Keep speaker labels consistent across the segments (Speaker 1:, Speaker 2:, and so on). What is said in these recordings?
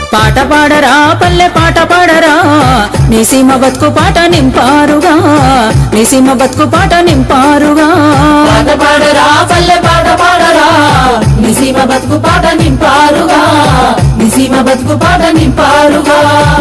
Speaker 1: పాట పాడరా పల్లె పాట పాడరా నిసీమ బతుకు పాట నింపారుగా నిసీమ బతుకు పాట నింపారుగా
Speaker 2: పాట పాడరా పల్లె పాట పాడరా నిసీమ బతుకు పాట నింపారుగా నిసీమ బతుకు పాట నింపారుగా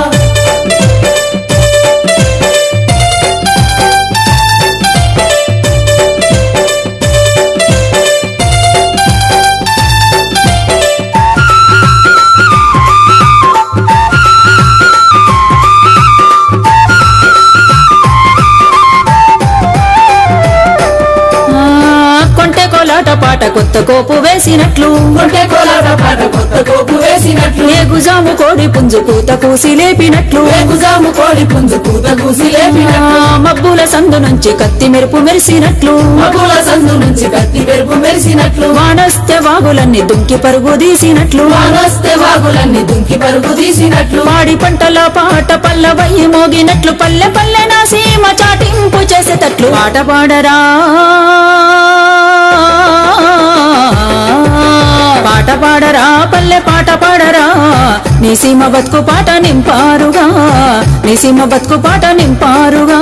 Speaker 1: ఆ, కొంటె కోలాట పాట కొత్త కోపు వేసినట్లు
Speaker 2: కొంటే కోలాట పాట కొత్త కోపు వేసినట్లు
Speaker 1: ఏ గుజాము కోడి పుంజు పూత కూసి లేపినట్లు
Speaker 2: వేగుజాము కోడి పుంజు కూత కూసి
Speaker 1: ఆ,
Speaker 2: లేపినట్లు
Speaker 1: మబ్బుల సందు నుంచి కత్తి మెరుపు మెరిసినట్లు
Speaker 2: మగుల సందు నుంచి కత్తి వెరుపు మెరిసినట్లు
Speaker 1: వానస్తే వాగులన్నీ దుంకి పరుగు తీసినట్లు
Speaker 2: వానస్తే వాగులన్నీ దుంకి పరుగు తీసినట్లు
Speaker 1: పాడి పంటల పాట పల్లవయ్యి మోగినట్లు పల్లె పల్లె నా సీమ చాటింపు చేసేటట్లు పాట పాడరా పాట పాడరా పల్లె పాట పాడరా నీ సీమ బతుకు పాట నింపారుగా నీ సీమ బతుకు పాట నింపారుగా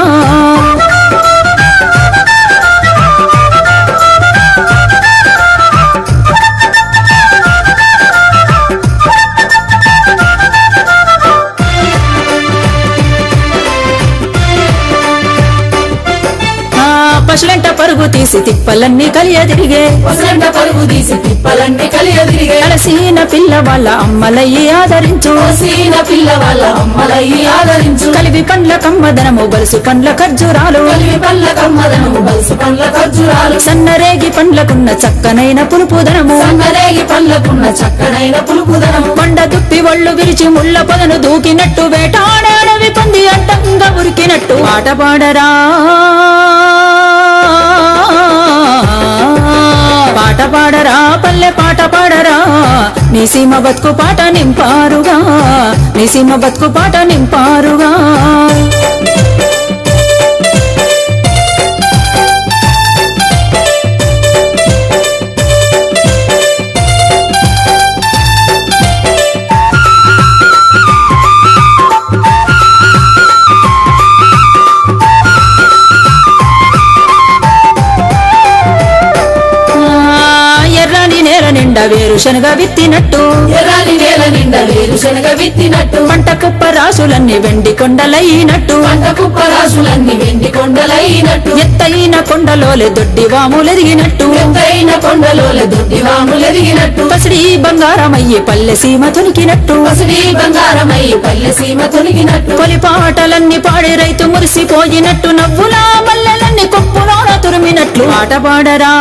Speaker 1: ఆ, పశులంట పరుగు తీసి తిప్పలన్నీ కలియదిరిగే
Speaker 2: వసంత పరుగు తీసి తిప్పలన్నీ కలియదిరిగే
Speaker 1: కలసీన పిల్ల వాళ్ళ అమ్మలయ్యి ఆదరించు
Speaker 2: సీన పిల్ల వాళ్ళ అమ్మలయ్యి ఆదరించు
Speaker 1: కలివి పండ్ల కమ్మదనము బలుసు పండ్ల ఖర్జూరాలు
Speaker 2: కలివి పళ్ళ కమ్మదనము బలుసు పండ్ల ఖర్జురాలు
Speaker 1: సన్నరేగి పండ్లకున్న చక్కనైన పులుపుదనము
Speaker 2: సంగరేగి పళ్ళకున్న చక్కనైన పులుపుదనము
Speaker 1: కొండ దుప్పి ఒళ్ళు విరిచి ముళ్ళ పొదను దూకినట్టు వేటాడే అడవి పంది అడ్డంగా ఉరికినట్టు పాట పాడరా పాట పాడరా పల్లె పాట పాడరా నీ సీమ బతుకు పాట నింపారుగా నీ సీమ బతుకు పాట నింపారుగా ఆ, ఎర్రని నేల నిండా వేరుశనగ విత్తినట్టు
Speaker 2: ఎర్రని నేల నిండా వేరుశనగ విత్తినట్టు
Speaker 1: పంట కుప్ప రాసులన్నీ వెండి కొండలైనట్టు
Speaker 2: పంట కుప్ప రాసులన్నీ వెండి కొండలైనట్టు
Speaker 1: ఎత్తైన కొండలోలే దొడ్డి వాములెదిగినట్టు
Speaker 2: ఎత్తైన కొండలోల దొడ్డి వాములెదిగినట్టు
Speaker 1: పసిడి బంగారమయ్యి పల్లె సీమ తొలికినట్టు
Speaker 2: పసిడి బంగారమై పల్లె సీమ తొలిగినట్టు
Speaker 1: కొలి పాటలన్నీ పాడి రైతు మురిసిపోయినట్టు నవ్వులా మల్లెలన్నీ కొప్పులోన తురిమినట్లు పాట పాడరా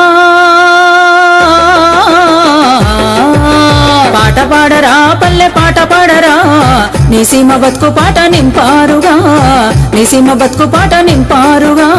Speaker 1: పాట పాడరా పల్లె పాట పాడరా నీ సీమ బతుకు పాట నింపారుగా నీ సీమ బతుకు పాట నింపారుగా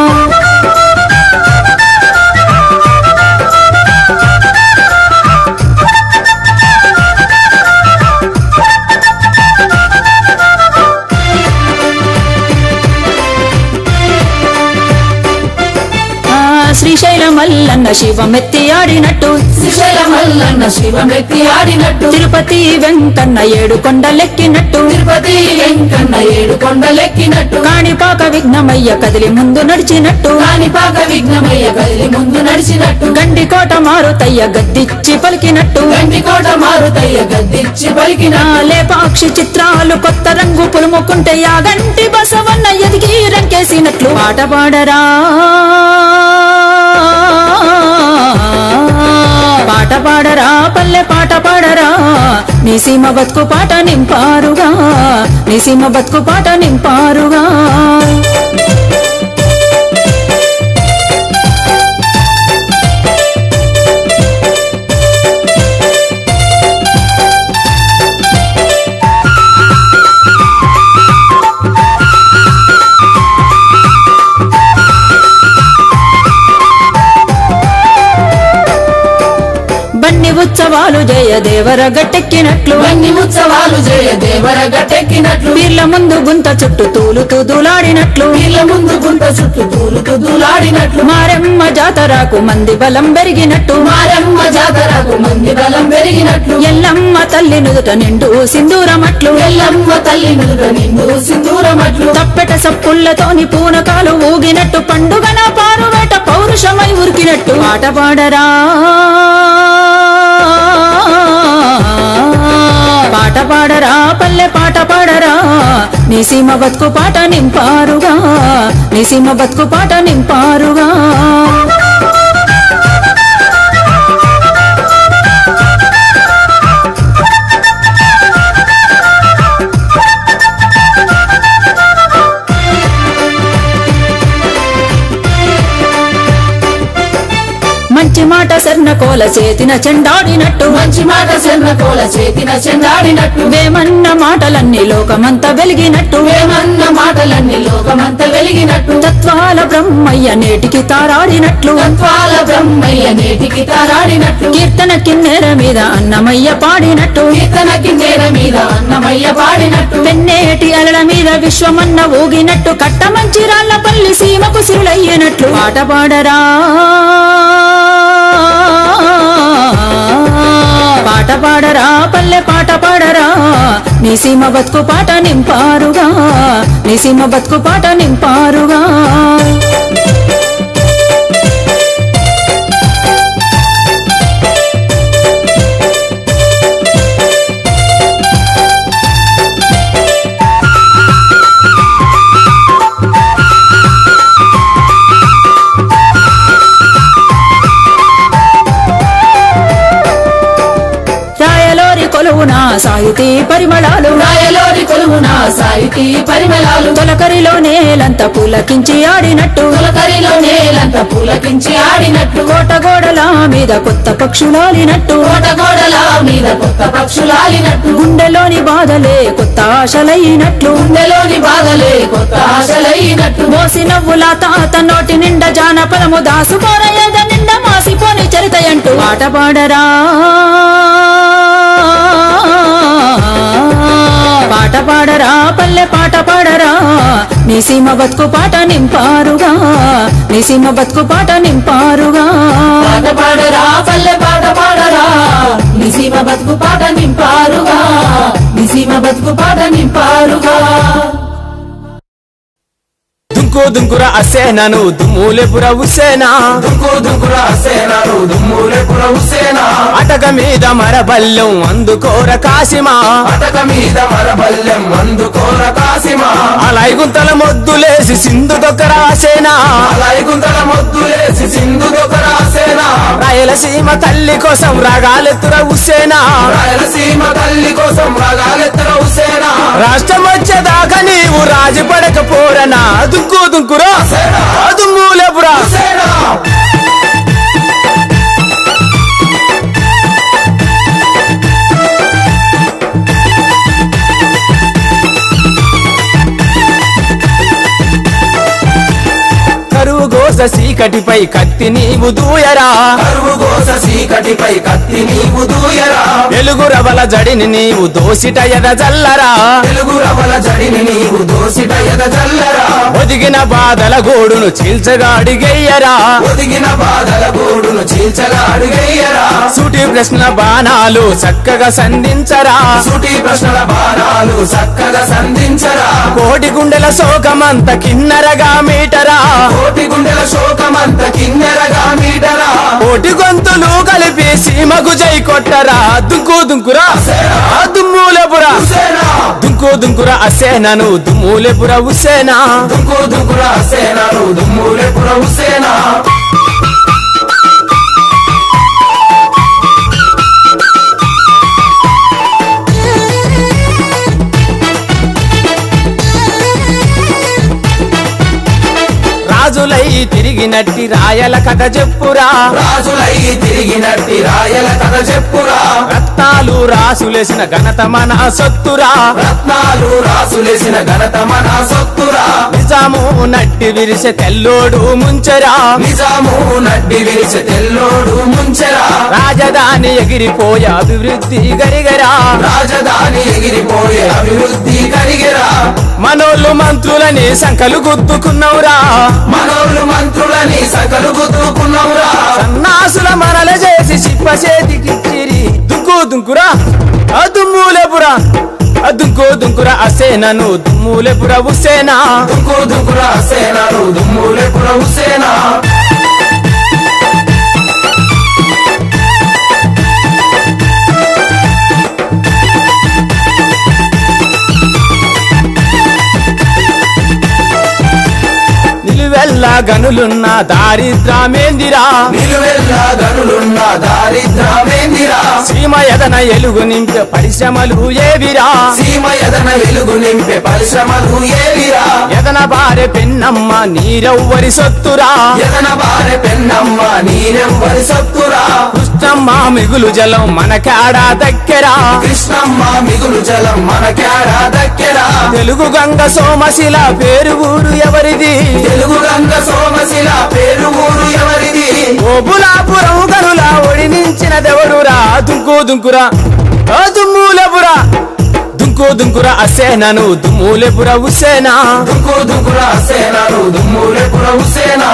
Speaker 1: ఆ, శ్రీశైల మల్లన్న శివమెత్తి ఆడినట్టు
Speaker 2: శ్రీశైల మల్లన్న శివమెత్తి ఆడినట్టు
Speaker 1: తిరుపతి వెంకన్న ఏడు కొండలెక్కినట్టు
Speaker 2: తిరుపతి వెంకన్న ఏడు కొండలెక్కినట్టు
Speaker 1: కాణిపాక విఘ్నమయ్య కదిలి ముందు నడిచినట్టు
Speaker 2: కాణిపాక విఘ్నమయ్య కదిలి ముందు నడిచినట్టు
Speaker 1: గండికోట మారుతయ్య గద్దిచ్చి పలికినట్టు
Speaker 2: గండికోట మారుతయ్య గద్దిచ్చి పలికిన
Speaker 1: నా లేపాక్షి చిత్రాలు కొత్త రంగు పులుముకుంటే యాగంటి బసవన్న ఎదిగి రంకేసినట్లు పాట పాడరా పాట పాడరా పల్లె పాట పాడరా నీ సీమ బతుకు పాట నింపారుగా నీ సీమ బతుకు పాట నింపారుగా బన్ని ఉత్సవాలు జయ దేవర గట్టెక్కినట్లు
Speaker 2: వన్ని ఉత్సవాలు జయ దేవర గట్టెక్కినట్లు
Speaker 1: వీర్ల ముందు గుంత చుట్టూ తూలుతూ దూలాడినట్లు
Speaker 2: వీళ్ళ ముందు గుంట చుట్టూ తూలుతూ దూలాడినట్లు
Speaker 1: మారెమ్మ జాతరకు మంది బలం పెరిగినట్టు
Speaker 2: మారమ్మ జాతరకు మంది బలం పెరిగినట్లు
Speaker 1: ఎల్లమ్మ తల్లి తల్లి నుదుట నిండు సింధూరమట్లు
Speaker 2: ఎల్లమ్మ తల్లి నుదుట నిండు సింధూరమట్లు
Speaker 1: తప్పెట సప్పుళ్లతోని పూనకాలు ఊగినట్టు పండుగన పారువేట పౌరుషమై ఉరికినట్టు పాట పాడరా పాట పాడరా పల్లె పాట పాడరా నిసీమ బతుకు పాట నింపారుగా నిసీమ బతుకు పాట నింపారుగా మంచి మాట శర్ణ కోల చేతిన చెండాడినట్టు
Speaker 2: మంచి మాట శర్మ కోల చేతిన చెందాడినట్టు
Speaker 1: వేమన్న మాటలన్నీ లోకమంతా వెలిగినట్టు
Speaker 2: వేమన్న మాటలన్నీ లోకమంతా వెలిగినట్టు
Speaker 1: తత్వాల బ్రహ్మయ్య నేటికి తారాడినట్లు
Speaker 2: తత్వాల బ్రహ్మయ్య నేటికి తారాడినట్లు
Speaker 1: కీర్తన కిన్నెర మీద అన్నమయ్య పాడినట్టు
Speaker 2: కీర్తన కిందేర మీద అన్నమయ్య పాడినట్టు
Speaker 1: పెన్నేటి అలల మీద విశ్వమన్న ఊగినట్టు కట్ట మంచి రాళ్ల పల్లి సీమకు సిరులయ్యినట్లు పాట పాడరా పాట పాడరా పల్లె పాట పాడరా నీ సీమ బతుకు పాట నింపారుగా నీ సీమ బతుకు పాట నింపారుగా రాయలోరి కొలువున సాహితీ పరిమళాలు
Speaker 2: రాయలోని కొలువున సాయితీ పరిమళాలు
Speaker 1: తొలకరిలో నేలంత పులకించి ఆడినట్టు
Speaker 2: తొలకరిలో నేలంత పులకించి ఆడినట్టు
Speaker 1: కోట గోడల మీద కొత్త పక్షులాలినట్టు
Speaker 2: కోట గోడల మీద కొత్త పక్షులాలినట్టు
Speaker 1: గుండెలోని బాధలే కొత్త ఆశలైనట్లు
Speaker 2: గుండెలోని బాధలే కొత్త ఆశలైనట్టు
Speaker 1: మోసి నవ్వుల తాత నోటి నిండా జానపదము దాసుకోర ఏద నిండా మాసిపోని చరితయంటూ పాట పాడరా పాట పాడరా పల్లె పాట పాడరా నీ సీమ బతుకు పాట నింపారుగా నీ సీమ బతుకు పాట నింపారుగా
Speaker 2: పాట పాడరా పల్లె పాట పాడరా నిసీమ బతుకు పాట నింపారుగా నిసీమ బతుకు పాట నింపారుగా
Speaker 3: దుంకు దుంకుర అసేనను దుమ్ములెపుర ఉసేనా
Speaker 4: దుంకు దుంకుర సేనను దుమ్ములే పుర హుసేనా
Speaker 3: అటక మీద మరబల్లం అందుకోర కాసిమా
Speaker 4: అటక మీద మరబల్లెం అందుకోర కాసిమా
Speaker 3: అలాయి గుంతల మొద్దులేసి సింధు దొక్కర ఆసేనా
Speaker 4: అలాయి గుంతల మొద్దులేసి సింధు దొకర సేనా
Speaker 3: రాయలసీమ తల్లి కోసం రాగాలెత్తుర ఉసేనా
Speaker 4: రాయలసీమ తల్లి కోసం రగాలెత్తర హుసేనా
Speaker 3: రాష్ట్రం వచ్చేదాకా నీవు రాజు పడకపోరనా దుంకు దుంకురా దుమ్ములెపురా
Speaker 4: హుసేనా
Speaker 3: కరువు గోస సీకటిపై కత్తి నీవు దూయరా
Speaker 4: కరువు గోస సీకటిపై కత్తి నీవు దూయరా
Speaker 3: వెలుగు రవల జడిని నీవు దోసిట ఎద జల్లరా
Speaker 4: తెలుగు రవల జడిని నీవు దోసిట ఎద జల్లరా
Speaker 3: ఒదిగిన బాధల గోడును చీల్చగా అడిగెయ్యరా
Speaker 4: ఒదిగిన బాధల గోడును చీల్చగా అడుగయ్యరా
Speaker 3: సూటి ప్రశ్న బాణాలు చక్కగా సంధించరా
Speaker 4: సూటి ప్రశ్నల బాణాలు చక్కగా సంధించరా
Speaker 3: కోటి గుండెల శోకమంత కిన్నరగా మీటరా
Speaker 4: కోటి గుండెల శోకమంత కిన్నెరగా మీటరా
Speaker 3: కోటి గొంతులు కలిపి సీమకు జై కొట్టరా దుంకు దుంకురా ఆ దుమ్ములెపురా
Speaker 4: హుసేనా
Speaker 3: దుంకు దుంకురా అసేనను దుమ్ములెపుర ఉసేనా
Speaker 4: దుంకు దుంకుర సేనను దుమ్ములే పుర హుసేనా
Speaker 3: రాజులై తిరిగినట్టి రాయల కథ చెప్పురా
Speaker 4: రాజులై తిరిగినట్టి రాయల కథ చెప్పురా
Speaker 3: రత్నాలు రాసులేసిన ఘనత మన సొత్తురా
Speaker 4: రత్నాలు రాసులేసిన ఘనత మన సొత్తురా
Speaker 3: నిజాము నట్టి విరిసె తెల్లోడు ముంచెరా
Speaker 4: నిజాము నడ్డి విరిచి తెల్లోడు ముంచెరా
Speaker 3: రాజధాని ఎగిరిపోయే అభివృద్ధి గరిగరా
Speaker 4: రాజధాని ఎగిరిపోయే అభివృద్ధి కలిగిరా
Speaker 3: మనోళ్ళు మంత్రులని సంకలు గుద్దుకున్నవురా
Speaker 4: మనోళ్ళు మంత్రులని సకలు గుద్దుకున్నవురా
Speaker 3: సన్నాసుల మనల చేసి సిప్ప చేతికిచ్చిరి దుంకు దుంకురా ఆ దుమ్ములేపురా ఆ దుంకు దుంకురా అసేనను దుమ్ములేపురా ఉసేనా
Speaker 4: దుంకు దుంకురా సేనను దుమ్ములెపుర హుసేనా
Speaker 3: నిలువెల్ల గనులున్న దారిద్రమేందిరా
Speaker 4: నిలువెల్ల గనులున్న దారిద్రమేందిరా
Speaker 3: సీమ ఎదన ఎలుగు నింపే పరిశ్రమలు ఏవిరా
Speaker 4: సీమ ఎదన వెలుగు నింపే పరిశ్రమలు ఏవిరా
Speaker 3: ఎదన బారె పెన్నమ్మ నీరెవ్వరి సొత్తురా
Speaker 4: ఎదన బారె పెన్నమ్మ నీరెవ్వరి సత్తురా
Speaker 3: కృష్ణమ్మ మిగులు జలం మనకాడా దగ్గరా
Speaker 4: కృష్ణమ్మ మిగులు జలం మనకేడా దక్కెరా
Speaker 3: తెలుగు గంగ సోమశిల పేరు ఊరు ఎవరిది
Speaker 4: తెలుగు గంగ సోమశిల పేరు ఊరు ఎవరిది
Speaker 3: ఓబులాపురం గనుల ఒడినించిన దేవుడురా దుంకు దుంకురా ఆ దుమ్ములపురా దుంకు దుంకురా అసేనను దుమ్ములపుర ఉసేనా
Speaker 4: దుంకు దుంకురా సేనను దుమ్ములెపుర హుసేనా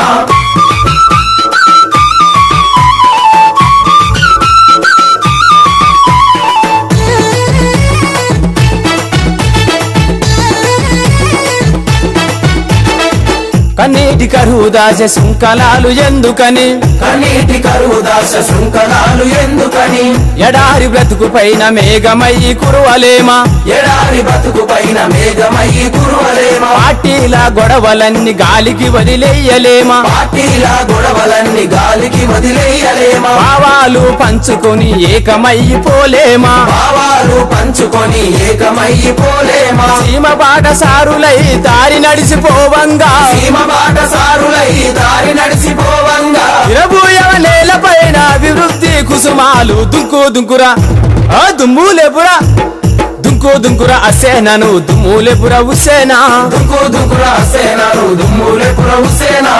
Speaker 3: కన్నీటి కరువు దాస సుంకలాలు ఎందుకని
Speaker 4: కన్నీటి కరువు దాస శృంఖలాలు ఎందుకని
Speaker 3: ఎడారి బ్రతుకు పైన మేఘమయ్యి కురువలేమా
Speaker 4: ఎడారి బతుకు పైన మేఘమయ్యి కురువలేమా
Speaker 3: పార్టీల గొడవలన్నీ గాలికి వదిలేయలేమా
Speaker 4: పార్టీల గొడవలన్నీ గాలికి వదిలేయలేమా
Speaker 3: భావాలు పంచుకొని ఏకమయ్యి పోలేమా
Speaker 4: భావాలు పంచుకొని ఏకమయ్యి పోలేమా
Speaker 3: సీమ బాటసారులై దారి నడిసిపోవంగా
Speaker 4: సీమ బాట సారులై దారి నడిచిపోవంగా
Speaker 3: ఇరబూయవ నేలపైన అభివృద్ధి కుసుమాలు దుంకు దుంకురా ఆ దుమ్ములేపురా దుంకు దుంకురా అసేనను దుమ్ములేపురా ఉసేనా
Speaker 4: దుంకు దుంకురా సేనను దుమ్ములెపుర హుసేనా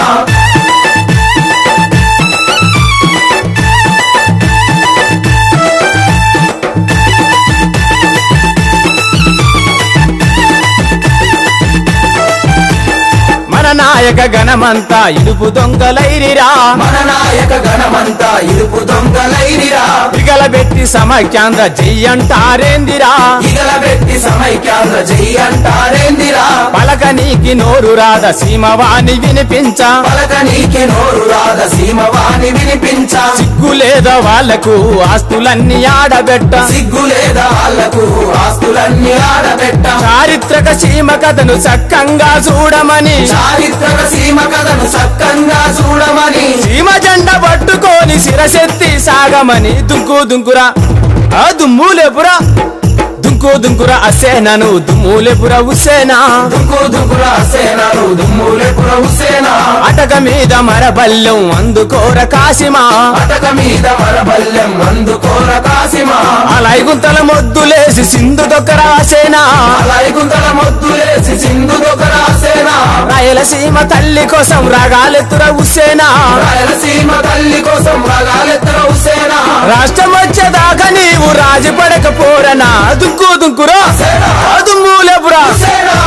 Speaker 3: మన నాయక గణమంతా ఇడుపు దొంగలైరిరా
Speaker 4: మన నాయక గణమంతా ఇరుపు దొంగలైరిరా
Speaker 3: పిగలబెట్టి సమైక్యాంధ్ర చెయ్యంటారేందిరా
Speaker 4: ఇగల పెట్టి సమైక్యాంధ్ర జై అంటారేందిరా
Speaker 3: పలక నీకి నోరు రాద సీమవాణి వినిపించ
Speaker 4: పలక నీకి నోరు రాద సీమవాణి వినిపించ
Speaker 3: సిగ్గు లేదా వాళ్లకు ఆస్తులన్నీ ఆడబెట్ట
Speaker 4: సిగ్గు లేదా వాళ్లకు ఆస్తులన్నీ ఆడబెట్ట
Speaker 3: చారిత్రక సీమ కథను చక్కంగా చూడమని
Speaker 4: చారిత్రక సీమ కథను సక్కంగా చూడమని
Speaker 3: సీమ జెండ పట్టుకొని శిరసెత్తి సాగమని దుంకు దుంకురా ఆ దుమ్ములేపురా దుంకు దుంకురా అసేనను దుమ్ములేపురా ఉసేనా
Speaker 4: దుంకు దుంకురా సేనను దుమ్ములెపుర హుసేనా
Speaker 3: అటక మీద మరబల్లెం అందుకోర కాసిమా
Speaker 4: అటక మీద మరబల్లెం అందుకోర కాసిమా
Speaker 3: అలాగుంతల మొద్దులేసి సింధు దొక్కరాసేనా
Speaker 4: అలాగుంతల మొద్దులేసి సింధు దొకరా సేనా
Speaker 3: రాయలసీమ తల్లి కోసం రాగాలెత్తుర ఉసేనా
Speaker 4: రాయలసీమ తల్లి కోసం రగాలెత్తర హుసేనా
Speaker 3: రాష్ట్రం వచ్చేదాకా నీవు రాజు పడకపోరనా దుంకు దుంకురా ఆ దుమ్ములేపురా
Speaker 4: హుసేనా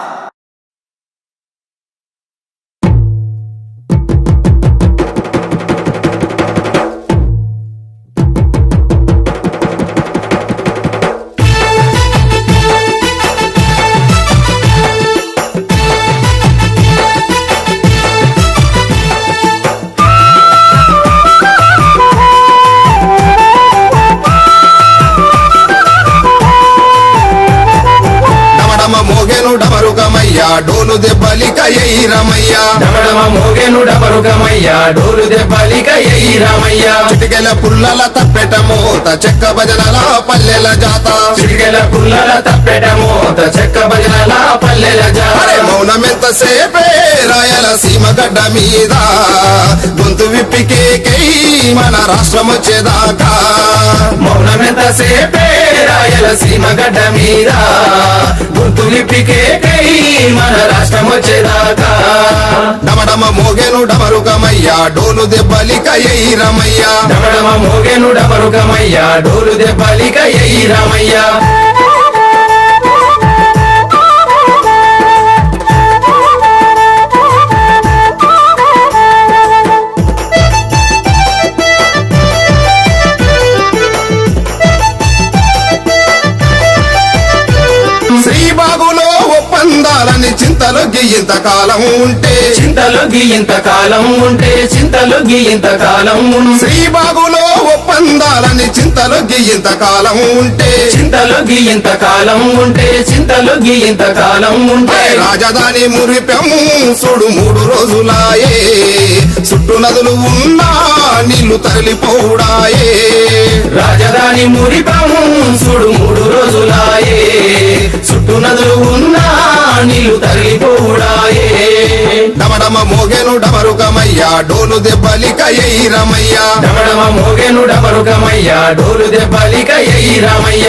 Speaker 5: డమడమ మోగెను డమరుగమయ్య డోలు దెబ్బలిక ఎయిరమయ్య
Speaker 4: డమడమ మోగెను డబరుగమయ్య డోలు దెబ్బలిక ఎయి రామయ్య
Speaker 5: చిటికెల పుల్లల తప్పెట మోత చెక్క భజనల పల్లెల జాత
Speaker 4: చిటికెల పుల్లల తప్పెట మోత చెక్క భజనల పల్లెల
Speaker 5: అరే
Speaker 4: జార
Speaker 5: మౌనమెంత సేపే రాయల సీమ గడ్డ మీద గొంతు విప్పికేకై మన రాష్ట్రం వచ్చేదాకా
Speaker 4: మౌనమెంత సేపే రాయలసీమ గడ్డ మీద గుర్తులిప్పికే కై మన రాష్ట్రం వచ్చేదాకా
Speaker 5: డమడమ మోగెను డమరుగమయ్య డోలు దెబ్బలిక ఎయిరమయ్య
Speaker 4: డమడమ మోగెను డబరుగమయ్య డోలు దెబ్బలిక ఎయి రామయ్య
Speaker 5: ఒప్పందాలని చింతలొగ్గి ఇంతకాలం ఉంటే
Speaker 4: చింతలొగ్గి ఇంతకాలం ఉంటే చింతలొగ్గి ఇంతకాలం ఉంటే
Speaker 5: శ్రీబాగులో ఒప్పందాలని చింతలొగ్గి ఇంతకాలం ఉంటే
Speaker 4: చింతలొగ్గి ఇంతకాలం ఉంటే చింతలొగ్గి ఇంతకాలం ఉంటే
Speaker 5: రాజధాని మురిపెం సుడు మూడు రోజులాయే చుట్టూ నదులు ఉన్నా నీళ్లు తరలిపోడాయే
Speaker 4: రాజధాని మురిపము సుడు మూడు రోజులాయే చుట్టూ నదులు ఉన్నా నీళ్లు తరిగిపోడాయే
Speaker 5: డమడమ మోగెను డమరుకమయ్యా డోలు దెబ్బలిక ఎయిరమయ్యా
Speaker 4: డమడమ మోగెను డమరుకమయ్యా డోలు దెబ్బలిక ఎయి రామయ్య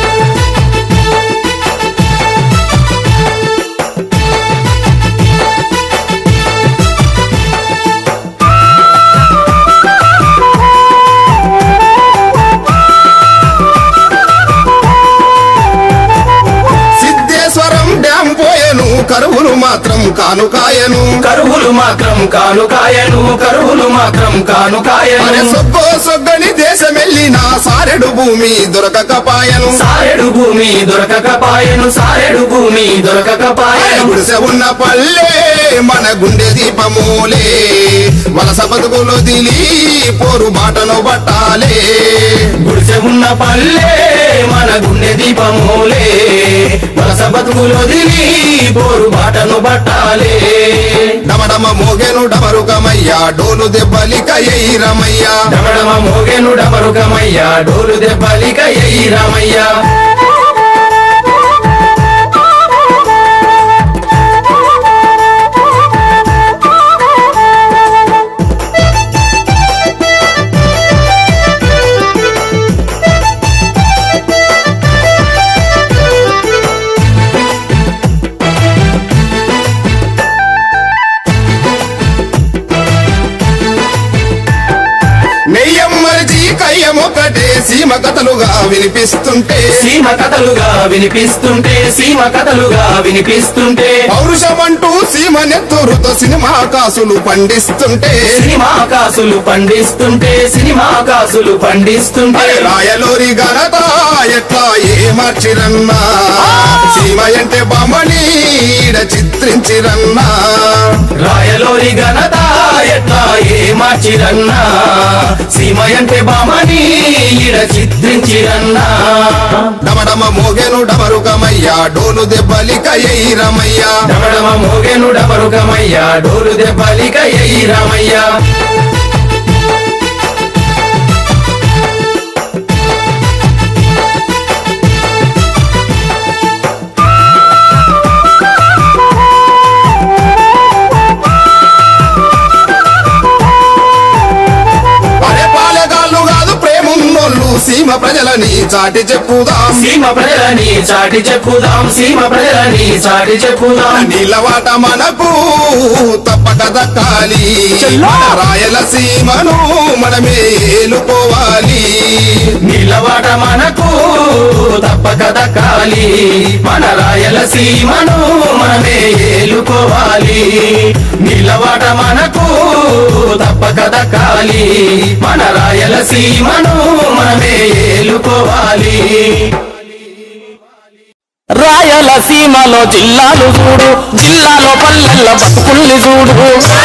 Speaker 5: సిద్ధేశ్వరం డ్యాం పోయెను కరువులు మాత్రం కానుకాయను
Speaker 4: కరువులు మాత్రం కానుకాయను కరువులు మాత్రం
Speaker 5: అరే
Speaker 4: కానుకాయను
Speaker 5: సొగ్గో సొగ్గని దేశమెల్లిన సారెడు భూమి దొరకకపాయను
Speaker 4: సారెడు భూమి దొరకకపాయను సారెడు భూమి దొరకకపాయను
Speaker 5: గుడిసె ఉన్న పల్లె మన గుండె దీపమూలే వలస బతుకులు దిలి పోరు బాటను పట్టాలే
Speaker 4: గుడిసె ఉన్న పల్లె మన గుండె దీపమూలే వలస బతుకులు వదిలి పోరు బాటను పట్టాలే
Speaker 5: డమడమ మోగెను డమరుకమయ్యా డోలు దెబ్బలిక ఎయిరమయ్యా
Speaker 4: డమడమ మోగెను డమరుకమయ్యా డోలు దెబ్బలిక ఎయి రామయ్య
Speaker 5: నెయ్యమ్మరిచి కయ్యమొకటే సీమ కథలుగా వినిపిస్తుంటే
Speaker 4: సీమ కథలుగా వినిపిస్తుంటే సీమ కథలుగా వినిపిస్తుంటే
Speaker 5: పౌరుషమంటూ సీమ నెత్తురుతో సినిమా కాసులు పండిస్తుంటే
Speaker 4: సినిమా కాసులు పండిస్తుంటే సినిమా కాసులు పండిస్తుంటే
Speaker 5: అరే రాయలోరి ఘనత ఎట్లా ఏ మార్చిరన్నా సీమ అంటే బొమ్మని ఈడ చిత్రించిరన్నా
Speaker 4: రాయలోరి ఘనత ఎట్లా ఏ మార్చిరన్నా సీమ అంటే బామని ఈడ చిత్రించిరన్నా
Speaker 5: డమడమ మోగెను డమరుకమయ్యా డోలు దెబ్బలిక ఎయిరమయ్యా
Speaker 4: డమడమ మోగెను డమరుకమయ్యా డోలు దెబ్బలిక ఎయి రామయ్య
Speaker 5: అరే పాలెగాళ్ళు కాదు ప్రేమున్నోళ్ళు సీమ ప్రజలని చాటి చెప్పుదాం
Speaker 4: సీమ ప్రజలని చాటి చెప్పుదాం సీమ ప్రజలని చాటి చెప్పుదాం
Speaker 5: నీలవాట మనకు తప్పక దక్కాలి మన రాయలసీమను మనమే ఏలుకోవాలి
Speaker 4: నిలవాట మనకు తప్పక దక్కాలి మన రాయలసీమను మనమే ఏలుకోవాలి నిలవాట మనకు తప్పక దక్కాలి మన రాయలసీమను మనమే ఏలుకోవాలి
Speaker 3: రాయలసీమలో జిల్లాలు చూడు జిల్లాలో పల్లెల్ల బతుకుల్ని చూడు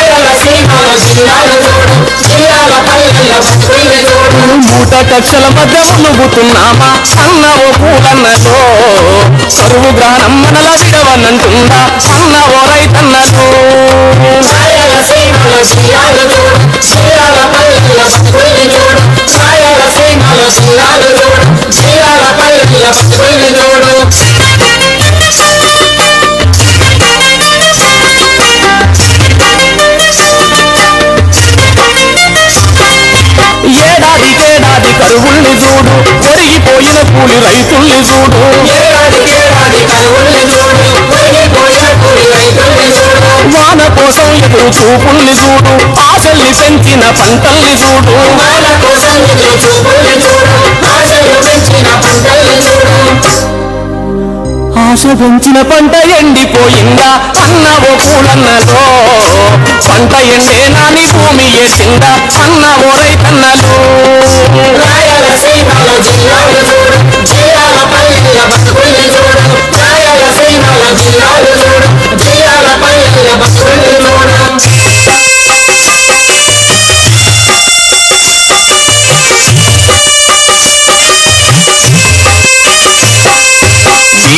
Speaker 3: మూట కక్షల మధ్య మునుగుతున్నామా అన్న ఓ పూలన్నలో కరువు గ్రానం మనల విడవనంటుందా అన్న ఓ రైతన్నలో ఏడాదికేడాది కరువుల్ని చూడు ఒరిగిపోయిన కూలి రైతుల్ని చూడు వాన కోసం ఎదురు చూపుల్ని చూడు ఆశల్ని పెంచిన పంటల్ని చూడు ఆశ పెంచిన పంట ఎండిపోయిందా అన్న ఓ పూలన్నలో పంట ఎండే నాని భూమి ఏసిందా అన్న ఓ రైతన్నలో
Speaker 2: రాయలసీమలో జిల్లాలు చూడు జిల్లాల పల్లెల బతుకుల్ని చూడు రాయలసీమలో జిల్లాలు చూడు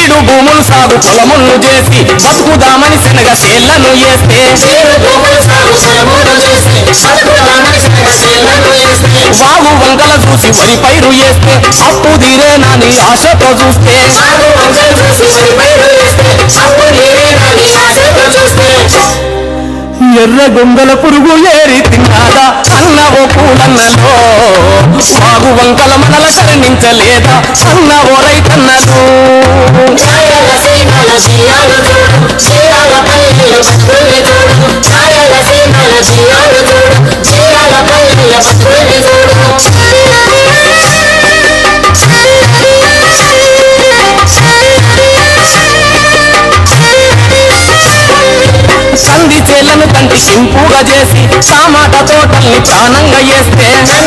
Speaker 3: బీడు భూములు సాగు పొలములు చేసి బతుకుదామని శనగ సేళ్లను వేస్తే వాగు వంకల చూసి వరి పైరు వేస్తే అప్పు తీరే నాని ఆశతో చూస్తే ఎర్ర గొంగల పురుగు ఏరి తిన్నాదా అన్న ఓ పూలన్నలో వాగు వంకల మనల కరణించలేదా అన్న ఓ రైతన్నలు సంధి చేలను తంటి సింపుగా చేసి టమాట తోటల్ని ప్రాణంగా వేస్తే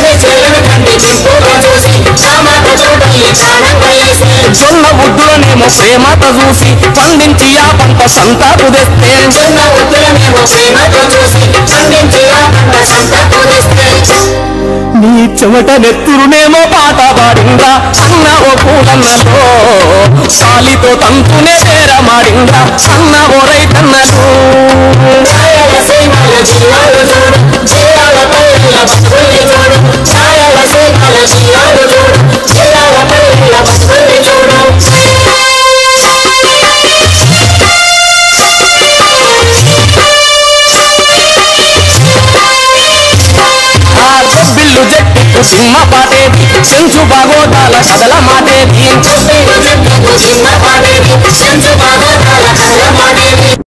Speaker 3: జొన్న ఉద్దులనేమో ప్రేమతో చూసి పండించి ఆ పంట సంతాకు తెస్తే నీ చెమట నెత్తురునేమో పాట పాడిందా అన్న ఓ పూలన్నలో సాలితో తంతునే తేరమాడిందా అన్న ఓ రైతన్నలు ఆ గొబ్బిల్లు జట్టు సింహ పాటేది చెంచు బాగోతాల కదల మాటేది